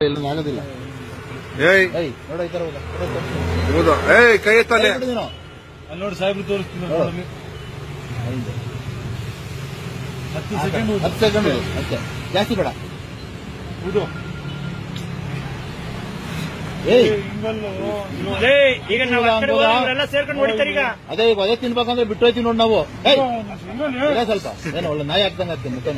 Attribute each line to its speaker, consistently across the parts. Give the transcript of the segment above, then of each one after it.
Speaker 1: ಇಲ್ಲ ಆಗೋದಿಲ್ಲ
Speaker 2: ಏಯ್
Speaker 1: ಏಯ್ ನೋಡ ಈ ತರ ಹೋದ
Speaker 2: ಹೌದು ಏಯ್ ಕೈ ಎತ್ತಲೆ
Speaker 1: ನೀನು
Speaker 3: ಅಲ್ಲಿ ನೋಡಿ ಸಾಹೇಬ್ರು ತೋರಿಸ್ತೀನಿ
Speaker 1: ಹೌದು.
Speaker 3: ನೋಡಲ್ಲಿ.
Speaker 1: ಐದು.
Speaker 3: ಹತ್ತು ಸೆಕೆಂಡ್
Speaker 1: ಹತ್ತು ಸೆಕೆಂಡ್ ಅಷ್ಟೇ ಜಾಸ್ತಿ ಬೇಡ
Speaker 3: ಹೌದು
Speaker 1: ಏಯ್
Speaker 3: ಹಿಂಗಲ್ಲು
Speaker 4: ಏಯ್, ಈಗ ನಾವು ಆ ಕಡೆ ಹೋದ್ರೆ ಇವರೆಲ್ಲ ಸೇರ್ಕೊಂಡು ಹೊಡಿತಾರೆ ಈಗ
Speaker 1: ಅದೇ ಈಗ ಅದೇ ತಿನ್ಬೇಕಂದ್ರೆ ಬಿಟ್ಟು ಹೋಯ್ತೀವಿ ನೋಡಿ ನಾವು ಏಯ್
Speaker 3: ಹಿಂಗಲ್ಲಿ
Speaker 1: ಇರೇ ಸ್ವಲ್ಪ ಏನು ಒಳ್ಳೆ ನಾಯಿ ಹಾಕ್ದಂಗ ಆಗ್ತೀನಿ ಮುಖನ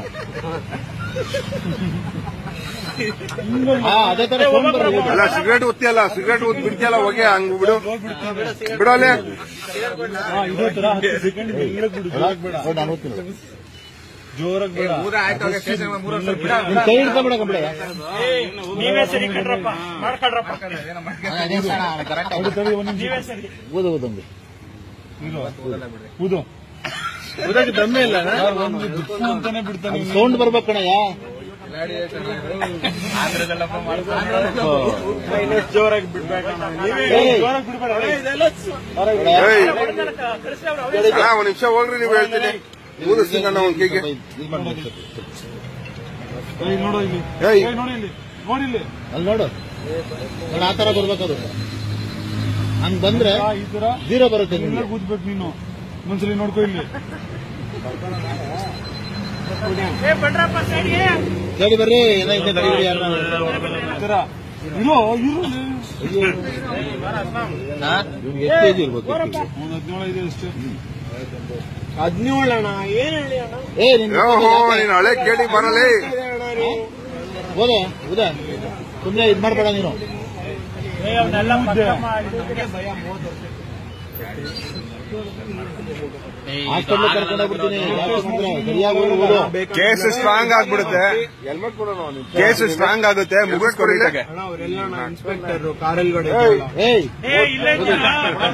Speaker 1: ಹಾ ಅದೇ ತರ ಫೋನ್ ಬರ್ರಿ
Speaker 2: ಅಲ್ಲ ಸಿಗರೇಟ್ ಒತ್ತಿಯಲ್ಲ ಸಿಗರೇಟ್ ಒತ್ ಬಿಡ್ತಿಯಲ್ಲ ಹೋಗಿ ಹಂಗ್ ಬಿಡು ಬಿಡೋಲೆ
Speaker 3: ಹಾ, ಇದೇ ತರ ಹತ್ತು ಸೆಕೆಂಡ್ ಮೆಲ್ಲಗ್ ಬಿಡು ಜೋರಾಗ್ ಬೇಡ
Speaker 1: ನೋಡಿ, ನಾನು ಓದ್ತೀನಿ
Speaker 3: ಜೋರಾಗ್ ಬೇಡ
Speaker 1: ನಿನ್ ಕೈ ಹಿಡ್ಕೊಂಬಿಡ ಕಂಬಿಡ
Speaker 4: ನೀವೇ ಸರಿ ಕಣ್ರಪ್ಪ ಮಾಡ್ಕೊಳ್ರಪ್ಪ
Speaker 3: ತಡಿ, ತಡಿ, ಒಂದ್ ನಿಮಿಷ
Speaker 4: ನೀವೇ ಸರಿ
Speaker 1: ಓದು ಓದಂಗೆ
Speaker 3: ಇರು. ಊದು
Speaker 1: ದಮ್ಮೆ ಇಲ್ಲ
Speaker 3: ಯಾರ್ ಒಂದು ದುಪ್ಪು ಅಂತಾನೆ ಬಿಡ್ತಾನೆ ಇವ್ನು.
Speaker 1: ಸೌಂಡ್ ಬರ್ಬೇಕು ಕಣಯ್ಯ
Speaker 3: ಜೋರಾಗಿ ಬಿಡ್ಬೇಕಣ್ಣ ನೀವೇ
Speaker 1: ಏಯ್.
Speaker 3: ಜೋರಾಗಿ ಬಿಡ್ಬೇಡ
Speaker 2: ಏಯ್
Speaker 4: ಕಳಿಸಿ ಅವ್ರು ಅವರೇ
Speaker 2: ಅಣ್ಣ, ಒಂದ್ ನಿಮಿಷ ಹೋಗ್ರಿ ನೀವು ಹೇಳ್ತೀನಿ ಊದಿಸ್ತೀನಿ ನಾನು ಒಂದ್ ಕೈಗೆ
Speaker 1: ಇದು ಮಾಡ್ಬೇಕು.
Speaker 3: ಏಯ್, ನೋಡು ಇಲ್ಲಿ
Speaker 2: ಏಯ್.
Speaker 3: ಏಯ್, ನೋಡಿ ಇಲ್ಲಿ ನೋಡಿ ಇಲ್ಲಿ
Speaker 1: ಅಲ್ಲಿ ನೋಡು ನೋಡಿ ಆ ತರ ಬರ್ಬೇಕದು ಹಂಗ್ ಬಂದ್ರೆ
Speaker 3: ಆ, ಈ ತರ
Speaker 1: ಜೀರೋ ಬರುತ್ತೆ ನಿಮ್ಗೆ
Speaker 3: ಮೆಲ್ಲಗ್ ಊದ್ಬೇಕು ನೀನು ಒಂದ್ಸಲಿ ನೋಡ್ಕೊ ಇಲ್ಲಿ
Speaker 4: ಏ ಬಡ್ರಪ್ಪ ಸೈಡ್ಗೆ
Speaker 1: ಹೇಳಿ ಬರ್ರಿ ಏನಾಯ್ತು ತಡೀರಿ ಯಾರನ್ನ.
Speaker 3: ಈ ತರ ಇರೋ ಇರು
Speaker 1: ಹಾ? ಇವ್ನಿಗೆ ಎಷ್ಟು ಕೆಜಿ ಇರ್ಬೇಕು
Speaker 3: ಒಂದ್ ಹದಿನೇಳು ಇದೆ ಅಷ್ಟೇ
Speaker 4: ಹದಿನೇಳಣ್ಣ ಏನ್ ಹೇಳಿ ಅಣ್ಣ
Speaker 1: ಏ ನಿನ್
Speaker 2: ಓಹೋ ನೀನ್ ಹಳೆ ಕೇಳಿ ಬರಲೇ
Speaker 1: ಹೋದ ಉದ ಸುಮ್ನೆ ಇದ್ ಮಾಡ್ಬೇಡ ನೀನು
Speaker 4: ಏ ಅವನ್ನೆಲ್ಲ
Speaker 3: ಮುದ್ದೆ.
Speaker 1: ಹಾಸ್ಪಿಟ್ಲ್ ಕರ್ಕೊಂಡು ಹೋಗ್ಬಿಡ್ತೀನಿ ಯಾಕೆ ಮಾಡಿದ್ರೆ ಸರಿಯಾಗಿ ಹೋಗಿ ಓದು.
Speaker 2: ಕೇಸ್ ಸ್ಟ್ರಾಂಗ್ ಆಗ್ಬಿಡುತ್ತೆ ಕೇಸ್ ಸ್ಟ್ರಾಂಗ್ ಆಗುತ್ತೆ ಮುಗಿಸ್ಕೊಡಿ ಇಲ್ಲಿಗೆ.
Speaker 4: ಇನ್ಸ್ಪೆಕ್ಟರ್ ಕಾರಲ್ಗಡೆ
Speaker 1: ಏಯ್
Speaker 4: ಏ ಇಲ್ಲ
Speaker 1: ಹಾ,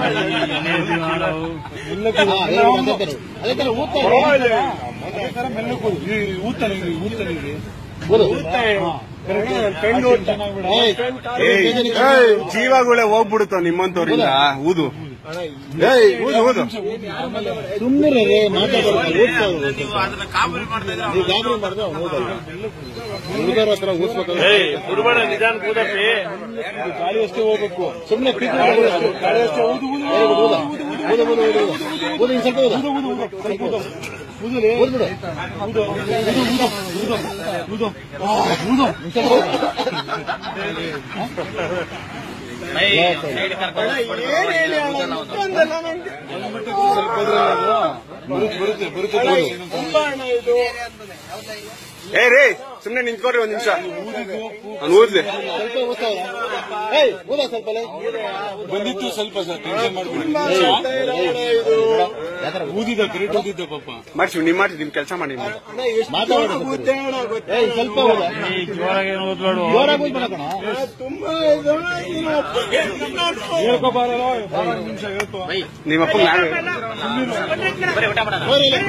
Speaker 1: ಏ, ಅದೇ ತರ ಅದೇ ತರ ಊದ್ತಾ ಇರು.
Speaker 3: ಅದೇ ತರ ಮೆಲ್ಲಗ್ ಊದು. ಇಲ್ಲಿ, ಇಲ್ಲಿ, ಊದ್ತಾನೆ ಇಲ್ಲಿ ಊದ್ತಾನೆ ಇಲ್ಲಿ
Speaker 1: ಓದು.
Speaker 3: ಚೆನ್ನಾಗಿ ಬಿಡ
Speaker 1: ಏಯ್,
Speaker 2: ಏಯ್, ಏಯ್, ಜೀವಗಳೇ ಹೋಗ್ಬಿಡುತ್ತ ನಿಮ್ಮಂತವ್ರಿಂದ ಊದು ಏಯ್ ಊದು ಊದು
Speaker 1: ಸುಮ್ಮನೆ ರೇ ಮಾತಾಡೋದು ಊದ್ತಾ ಇರು. ನೀವು ಗಾಬರಿ ಮಾಡಿದ್ರೆ ಅವ್ನು ಓದಲ್ಲ ಹುಡುಗರ ಹತ್ರ ಊದ್ಬೇಕಾದ್ರೆ
Speaker 4: ಬಿಡ್ಬೇಡ ನಿಧಾನ ಕೂದಪ್ಪಿ
Speaker 3: ಗಾಳಿ ಅಷ್ಟೇ ಹೋಗ್ಬೇಕು
Speaker 1: ಸುಮ್ಮನೆ ಪಿಕ್
Speaker 3: ಗಾಳಿ ಅಷ್ಟೇ ಊದು ಊದು
Speaker 1: ಊದು ಊದು ಊದು ಊದು ಊದು ಊದು ಊದು ಇನ್ನು ಸ್ವಲ್ಪ ಊದು
Speaker 3: ಊದು ಊದು ಊದು ಸ್ವಲ್ಪ ಊದು ಊದುಲೇ
Speaker 1: ಊದ್ಬಿಡು
Speaker 3: ಊದು ಊದು ಊದು ಊದು ಊದು ಆ, ಊದು
Speaker 1: ಇನ್ನು ಸ್ವಲ್ಪ ಊದು.
Speaker 3: ಸ್ವಲ್ಪ ಇದ್ರಲ್ಲಿ ಅದು ಬರುತ್ತೆ ಬರುತ್ತೆ ಬರುತ್ತೆ
Speaker 2: ಏ ರೇ ಸುಮ್ನೆ ನಿಂತ್ಕೊಡ್ರಿ ಒಂದ್ ನಿಮಿಷ ನಾನು ಊದ್ಲಿ
Speaker 1: ಸ್ವಲ್ಪ ಊದ್ತಾವ್ರ ಏಯ್ ಊದ ಸ್ವಲ್ಪ ಲೇ.
Speaker 3: ಬಂದಿತ್ತು ಸ್ವಲ್ಪ ಸರ್ ಟೆನ್ಷನ್ ಮಾಡ್ಬಿಡಿ
Speaker 1: ಯಾತರ
Speaker 3: ಊದಿದ್ದ ಕರೆಕ್ಟ್ ಊದಿದ್ದ ಪಾಪ
Speaker 2: ಮಾಡ್ಸಿ ನಿಮ್ ಮಾಡಿ ನಿಮ್ ಕೆಲಸ ಮಾಡಿ ನೀವು.
Speaker 1: ಮಾತಾಡೋದು ಏಯ್ ಸ್ವಲ್ಪ ಊದ
Speaker 4: ಜೋರಾಗಿ ಓದ್ಬೇಡ
Speaker 1: ಜೋರಾಗಿ ಊದ್ಬೇಡ ಕಣ
Speaker 3: ಹೇಳ್ಕೊ ಬಾರಲ್ಲ ಒಂದ್ ನಿಮಿಷ ಹೇಳ್ಕೊ
Speaker 2: ನಿಮ್ಮ ಅಪ್ಪ ನಾನು
Speaker 1: ಹೋರಿ ಇಲ್ಲಿ.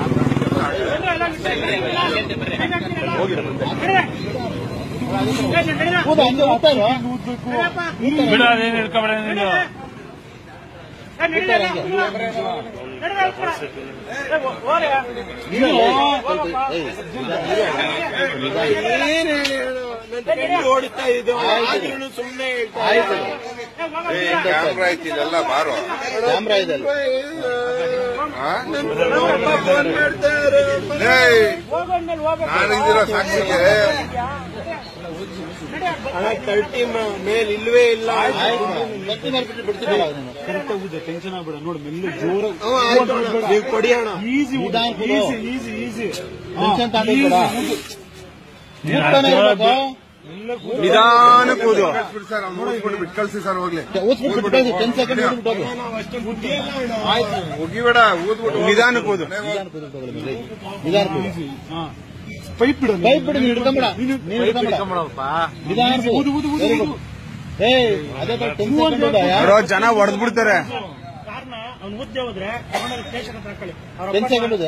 Speaker 1: ಊದ ಹಂಗೆ ಊದ್ತಾ ಇರು
Speaker 3: ಊದ್ಬೇಕು
Speaker 4: ಬಿಡ ಅದೇನು ಹಿಡ್ಕೊಬೇಡ ನೀನು
Speaker 1: ನೀನು ಸ್ವಲ್ಪ ಏಯ್ ಆಯ್ತು
Speaker 2: ಕ್ಯಾಮ್ರಾ ಐತಿ ಇದೆಲ್ಲ ಬಾರೋ
Speaker 1: ಕ್ಯಾಮ್ರಾ ಇದೆ ಅಲ್ಲಿ.
Speaker 2: ಆ? ಏಯ್, ನಾನಿದ್ದೀರೋ ಸಾಕ್ಷಿಗೆ
Speaker 4: ಮೇಲ್ ಇಲ್ವೇ ಇಲ್ಲ
Speaker 1: ಆಯ್ತು ಗಟ್ಟಿ ಮಾಡ್ಬಿಟ್ಟು ಬಿಡ್ತಿದ್ದಲ್ಲ ನೀನು
Speaker 3: ಕರೆಕ್ಟ್ ಊದ ಟೆನ್ಷನ್ ಆಗ್ಬೇಡ ನೋಡಿ ಮೆಲ್ಲ ಜೋರ
Speaker 4: ನೀವು ಕೊಡಿಯೋಣ
Speaker 3: ಈಸಿ
Speaker 1: ನಿಧಾನ ಕೊಡು.
Speaker 3: ಈಸಿ ಈಸಿ ಈಸಿ
Speaker 1: ಟೆನ್ಷನ್ ತಗೊಂಡಿದ್ದೀರಾ ಊದ್ತಾನೆ ಇರ್ಬೇಕು
Speaker 2: ನಿಧಾನ ಕೂದು ಸರ್ ಅವ್ನು ಊದ್ಬಿಟ್ಟು ಬಿಟ್ಟು ಕಳ್ಸಿ ಸರ್ ಹೋಗ್ಲಿ
Speaker 1: ಊದ್ಬಿಟ್ಟು ಬಿಟ್ಟು ಕಳ್ಸಿ ಟೆನ್ ಸೆಕೆಂಡ್ ಊದ್ಬಿಟ್ಟು ಹೋಗು
Speaker 2: ಆಯ್ತು ಮುಗಿಬೇಡ ಊದ್ಬಿಟ್ಟು ನಿಧಾನ ಕೂದು
Speaker 1: ನಿಧಾನ ಕೂದು ತಗೊಳ್ಳಿ ಮೇಲೆ. ನಿಧಾನ ಕೂದು
Speaker 3: ಈಸಿ ಹಾ ಪೈಪ್ ಬಿಡ
Speaker 1: ಕೈ ಬಿಡು ನೀನು ಹಿಡ್ಕೊಂಬಿಡ ನೀನು ಹಿಡ್ಕೊಂಬಿಡ ನಿಧಾನ ಕೂದು.
Speaker 3: ಊದು, ಊದು, ಊದು,
Speaker 1: Very
Speaker 3: ಊದು.
Speaker 1: good. ಏಯ್ ಅದೇ ತರ ಟೆನ್ ಸೆಕೆಂಡ್ ಹೋದ
Speaker 2: ಯಾರೋ ಜನ ಹೊಡೆದ್ ಬಿಡ್ತಾರೆ
Speaker 4: ಕಾರಣ ಅವ್ನು ಮುದ್ದೆ ಹೋದ್ರೆ ತಗೊಂಡೋಗಿ ಸ್ಟೇಷನ್ ಹತ್ರ ಹಾಕೊಳ್ಳಿ ಅವ್ರ
Speaker 1: ಟೆನ್
Speaker 4: ಅಪ್ಪ
Speaker 1: ಸೆಕೆಂಡ್ ಇದೆ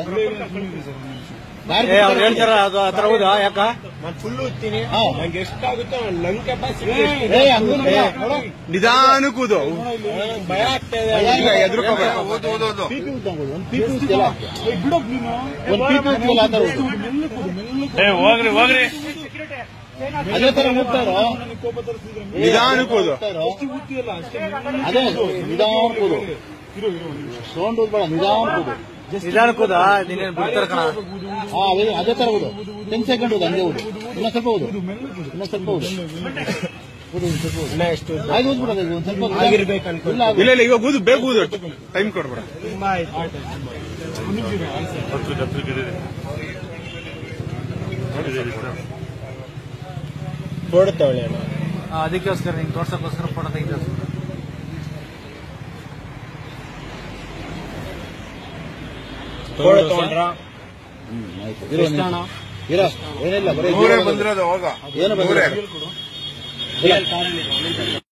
Speaker 4: ಏ, ಅವ್ರು ಹೇಳ್ತಾರ ಅದು ಆ ತರ ಹೌದಾ ಯಾಕ ಫುಲ್ ಓದ್ತೀನಿ
Speaker 1: ಹಾ.
Speaker 4: ನಂಗೆ ಎಷ್ಟಾಗುತ್ತೋ ಲಂಗ್ ಕೆಪಾಸಿಟಿ
Speaker 1: ಏಯ್ ಹಂಗೂ ನೋಡ ನೋಡು
Speaker 2: ನಿಧಾನ ಕೂದು
Speaker 4: ಭಯ ಆಗ್ತಾ ಇದೆ
Speaker 2: ಈಗ ಎದ್ರುಕೋಬೇಡ ಓದು ಓದು ಓದು
Speaker 1: ಪಿಪಿ ಉದ್ದಂಗೋದು ಒಂದು ಪಿಪಿ ಉದ್ದಿಲ್ಲ
Speaker 3: ಬಿಡೋಕ್ ನೀನು
Speaker 1: ಒಂದು ಪಿಪಿ ಉದ್ದಿಲ್ಲ ಆ ಥರ ಉದ್ದು.
Speaker 3: ಮೆಲ್ಲ ಕೂದು ಮೆಲ್ಲ ಕೂದು
Speaker 4: ಏ ಹೋಗ್ರಿ ಹೋಗ್ರಿ
Speaker 1: ಅದೇ ತರ ಹೋಗ್ತಾರೋ
Speaker 2: ನಿಧಾನಕ್ಕೆ ಹೋದು.
Speaker 1: ಅದೇ ನಿಧಾನ ಕೂದು ಸೌಂಡ್ ಬೇಡ ನಿಧಾನ ಕೂದು
Speaker 4: ನಿಧಾನಕ್ಕೂದ ನೀನೇನ್ ಬಿಡ್ತಾರ ಕಣ
Speaker 1: ಹಾ ಅದೇ ಅದೇ ತರ ಹೋದು ಟೆನ್ ಸೆಕೆಂಡ್ ಹೋದು ಹಂಗೆ ಹೋದು ಇನ್ನೊಂದ್ ಸ್ವಲ್ಪ ಹೋದು ಇನ್ನೊಂದ್ ಸ್ವಲ್ಪ ಹೋದು ಹೋದು ಇನ್ನೊಂದ್ ಸ್ವಲ್ಪ ಹೋದು ಆಯ್ತು ಹೋದ್ಬಿಡೋದು ಇದು ಒಂದ್ ಸ್ವಲ್ಪ
Speaker 4: ಆಗಿರ್ಬೇಕು ಅನ್ಕೊ.
Speaker 1: ಇಲ್ಲ
Speaker 2: ಇಲ್ಲ ಇಲ್ಲ ಇವಾಗ ಊದು ಬೇಗ ಊದು ಟೈಮ್ ಕೊಡ್ಬೇಡ
Speaker 3: ಕೊಡ್ತಾವಳೆ ಅಣ್ಣ
Speaker 4: ಅದಕ್ಕೋಸ್ಕರ ನಿಂಗೆ ತೋರ್ಸಕ್ಕೋಸ್ಕರ ಫೋಟೋ ತೆಗಿದ
Speaker 3: ಕೊಡ ತಗೊಂಡ್ರ
Speaker 1: ಹ್ಮ್ ಆಯ್ತು ಇರೋ ನೀನು. ಇರೋ ಏನಿಲ್ಲ ಬರೀ
Speaker 2: ನೂರೇ ಬಂದಿರೋದು ಹೋಗ
Speaker 1: ಏನು
Speaker 2: ನೂರೇ
Speaker 1: ಬಂದಿಲ್ಲ ಇಲ್ಲ